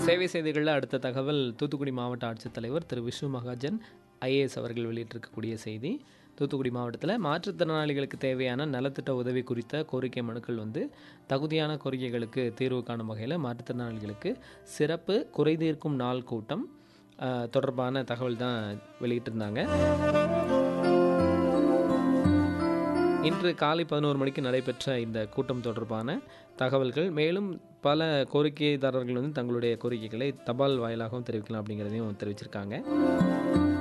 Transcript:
சேவை செய்திகளில் அடுத்த தகவல் தூத்துக்குடி மாவட்ட ஆட்சித்தலைவர் திரு விஷ்ணு மகாஜன் ஐஏஎஸ் அவர்கள் வெளியிட்டிருக்கக்கூடிய செய்தி தூத்துக்குடி மாவட்டத்தில் மாற்றுத்திறனாளிகளுக்கு தேவையான நலத்திட்ட உதவி குறித்த கோரிக்கை மனுக்கள் வந்து தகுதியான கோரிக்கைகளுக்கு தீர்வு காணும் வகையில் மாற்றுத்திறனாளிகளுக்கு சிறப்பு குறைதீர்க்கும் நாள் கூட்டம் அஹ், தொடர்பான தகவல் தான் வெளியிட்டிருந்தாங்க இன்று காலை பதினோரு மணிக்கு நடைபெற்ற இந்த கூட்டம் தொடர்பான தகவல்கள் மேலும் பல கோரிக்கைதாரர்கள் வந்து தங்களுடைய கோரிக்கைகளை தபால் வாயிலாகவும் தெரிவிக்கலாம் அப்படிங்கிறதையும் தெரிவிச்சிருக்காங்க